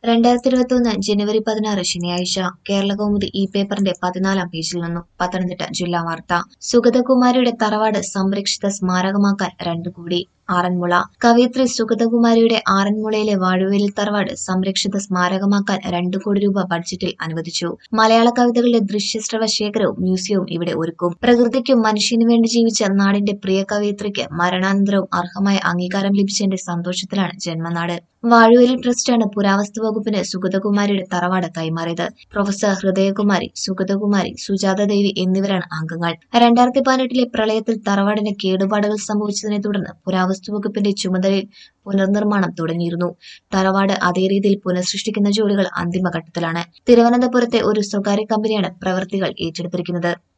രണ്ടായിരത്തി ഇരുപത്തിയൊന്ന് ജനുവരി പതിനാറ് ശനിയാഴ്ച കേരളകൗമുദി ഈ പേപ്പറിന്റെ പതിനാലാം പേജിൽ നിന്നും പത്തനംതിട്ട ജില്ലാ വാർത്ത സുഗതകുമാരിയുടെ തറവാട് സംരക്ഷിത സ്മാരകമാക്കാൻ രണ്ടു കോടി ആറന്മുള കവയിത്രി സുഗതകുമാരിയുടെ ആറന്മുളയിലെ വാഴുവേലിൽ തറവാട് സംരക്ഷിത സ്മാരകമാക്കാൻ രണ്ടു കോടി രൂപ ബഡ്ജറ്റിൽ അനുവദിച്ചു മലയാള കവിതകളുടെ ദൃശ്യശ്രവ ശേഖരവും മ്യൂസിയവും ഇവിടെ ഒരുക്കും പ്രകൃതിക്കും മനുഷ്യനു വേണ്ടി ജീവിച്ച നാടിന്റെ പ്രിയ കവയിത്രിക്ക് മരണാനന്തരവും അർഹമായ അംഗീകാരം ലഭിച്ചതിന്റെ സന്തോഷത്തിലാണ് ജന്മനാട് വാഴുവേലി ട്രസ്റ്റാണ് പുരാവസ്തു വകുപ്പിന് സുഗതകുമാരിയുടെ തറവാട് കൈമാറിയത് പ്രൊഫസർ ഹൃദയകുമാരി സുഗതകുമാരി സുജാത ദേവി എന്നിവരാണ് അംഗങ്ങൾ രണ്ടായിരത്തി പതിനെട്ടിലെ പ്രളയത്തിൽ തറവാടിന് കേടുപാടുകൾ സംഭവിച്ചതിനെ തുടർന്ന് പുരാവസ്തു വകുപ്പിന്റെ ചുമതലയിൽ പുനർനിർമ്മാണം തുടങ്ങിയിരുന്നു തറവാട് അതേ രീതിയിൽ പുനഃസൃഷ്ടിക്കുന്ന ജോലികൾ അന്തിമഘട്ടത്തിലാണ് തിരുവനന്തപുരത്തെ ഒരു സ്വകാര്യ കമ്പനിയാണ് പ്രവൃത്തികൾ ഏറ്റെടുത്തിരിക്കുന്നത്